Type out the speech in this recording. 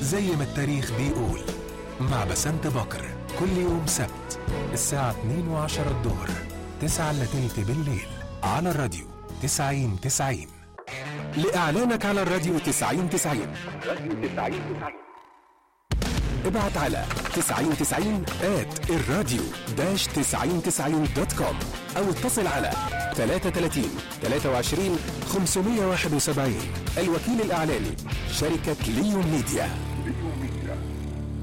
زي ما التاريخ بيقول مع بسنت بكر كل يوم سبت الساعة 2 وعشرة الظهر 9 إلا تلت بالليل على الراديو 90 90 لإعلانك على الراديو 90 90 ابعت على 9090 at الراديو داش 9090 دوت كوم او اتصل على 33 23 571 الوكيل الاعلاني شركه ليون ميديا